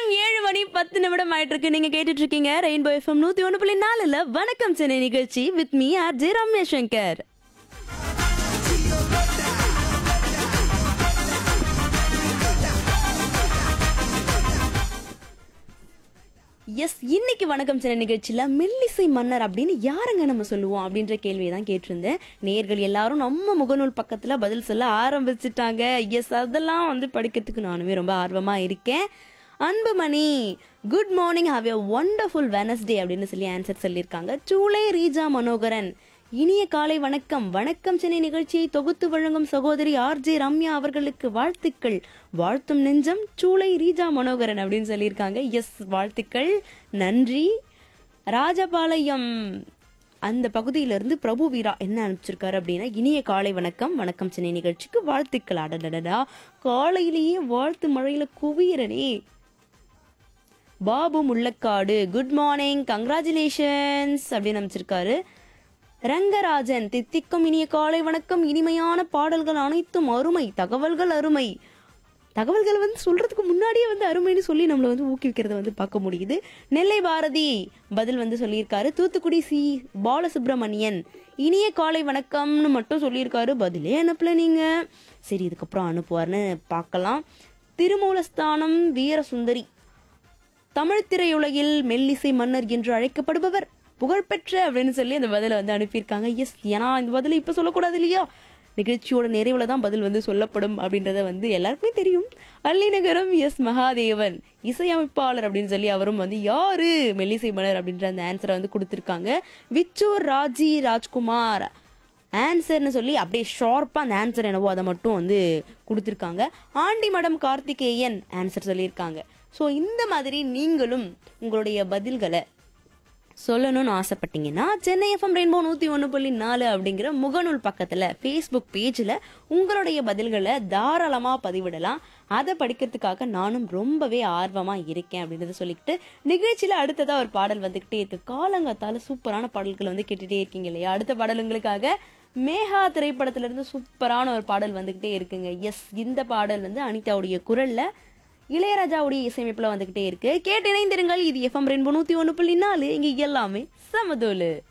நேரம் ஏழு மணி பத்து நிமிடம் ஆயிட்டு இருக்கு நீங்க கேட்டுட்டு இருக்கீங்க ரெயின்போ எஃப்எம் நூத்தி ஒன்று புள்ளி நாலுல வணக்கம் சென்னை நிகழ்ச்சி with me R J Ramesh Shankar S இன்னைக்கு வணக்கம் சென்னை நிகழ்ச்சியில மெல்லிசை மன்னர் அப்படின்னு யாருங்க நம்ம சொல்லுவோம் அப்படின்ற கேள்வியை தான் கேட்டிருந்தேன் நேர்கள் எல்லாரும் நம்ம முகநூல் பக்கத்துல பதில் சொல்ல ஆரம்பிச்சிட்டாங்க எஸ் அதெல்லாம் வந்து படிக்கிறதுக்கு நானுமே ரொம்ப ஆர்வமா இருக்கேன் Anbumani good morning have a wonderful Wednesday அப்படின்னு சொல்லி ஆன்சர் சொல்லியிருக்காங்க சூளை ரீஜா மனோகரன் இனிய காலை வணக்கம் வணக்கம் சென்னை நிகழ்ச்சியை தொகுத்து வழங்கும் சகோதரி ஆர்ஜே ரம்யா அவர்களுக்கு வாழ்த்துக்கள் வாழ்த்தும் நெஞ்சம் சூளை ரீஜா மனோகரன் அப்படின்னு சொல்லியிருக்காங்க எஸ் வாழ்த்துக்கள் நன்றி ராஜபாளையம் அந்த பகுதியிலிருந்து பிரபு வீரா என்ன அனுப்பிச்சிருக்காரு அப்படின்னா இனிய காலை வணக்கம் வணக்கம் சென்னை நிகழ்ச்சிக்கு வாழ்த்துக்கள் அடடடடா காலையிலேயே வாழ்த்து மழையில குவியறனே Babu Mullakkadu good morning congratulations அப்படின்னு அமைச்சிருக்காரு ரங்கராஜன் தித்திக்கும் இனிய காலை வணக்கம் இனிமையான பாடல்கள் அனைத்தும் அருமை தகவல்கள் அருமை தகவல்கள் வந்து சொல்றதுக்கு முன்னாடியே வந்து அருமைன்னு சொல்லி நம்மளை வந்து ஊக்குவிக்கிறத வந்து பார்க்க முடியுது நெல்லை பாரதி பதில் வந்து சொல்லியிருக்காரு தூத்துக்குடி சி பாலசுப்ரமணியன் இனிய காலை வணக்கம்னு மட்டும் சொல்லியிருக்காரு பதிலே அனுப்பல நீங்க சரி இதுக்கப்புறம் அனுப்புவார்னு பார்க்கலாம் திருமூலஸ்தானம் வீரசுந்தரி தமிழ் திரையுலகில் மெல்லிசை மன்னர் என்று அழைக்கப்படுபவர் புகழ்பெற்ற அப்படின்னு சொல்லி அந்த பதிலை வந்து அனுப்பியிருக்காங்க எஸ் ஏன்னா இந்த பதிலை இப்போ சொல்லக்கூடாது இல்லையா நிகழ்ச்சியோட நிறைவுல தான் பதில் வந்து சொல்லப்படும் அப்படின்றத வந்து எல்லாருக்குமே தெரியும் அள்ளிநகரம் எஸ் மகாதேவன் இசையமைப்பாளர் அப்படின்னு சொல்லி அவரும் வந்து யாரு மெல்லிசை மன்னர் அப்படின்ற அந்த ஆன்சரை வந்து கொடுத்துருக்காங்க விச்சூர் ராஜி ராஜ்குமார் ஆன்சர்னு சொல்லி அப்படியே ஷார்ப்பாக அந்த ஆன்சர் என்னவோ அதை மட்டும் வந்து கொடுத்துருக்காங்க ஆண்டி மடம் கார்த்திகேயன் ஆன்சர் சொல்லியிருக்காங்க ஸோ இந்த மாதிரி நீங்களும் உங்களுடைய பதில்களை சொல்லணும்னு ஆசைப்பட்டீங்கன்னா சென்னை எஃப்எம் ரெயின்போ நூற்றி ஒன்று புள்ளி நாலு அப்படிங்கிற முகநூல் பக்கத்தில் ஃபேஸ்புக் பேஜில் உங்களுடைய பதில்களை தாராளமாக பதிவிடலாம் அதை படிக்கிறதுக்காக நானும் ரொம்பவே ஆர்வமாக இருக்கேன் அப்படின்றத சொல்லிக்கிட்டு நிகழ்ச்சியில் அடுத்ததாக ஒரு பாடல் வந்துக்கிட்டே இருக்கு காலங்காத்தால சூப்பரான பாடல்கள் வந்து கேட்டுகிட்டே இருக்கீங்க இல்லையா அடுத்த பாடல் உங்களுக்காக மேகா திரைப்படத்திலிருந்து சூப்பரான ஒரு பாடல் வந்துக்கிட்டே இருக்குங்க எஸ் இந்த பாடல் வந்து அனிதாவுடைய குரலில் இளையராஜாவுடைய இசையமைப்புல வந்துகிட்டே இருக்கு கேட்டு இணைந்திருங்கள் இது எஃப்எம் ரெண்டு நூத்தி ஒன்று புள்ளி நாலு இங்க எல்லாமே சமதோலு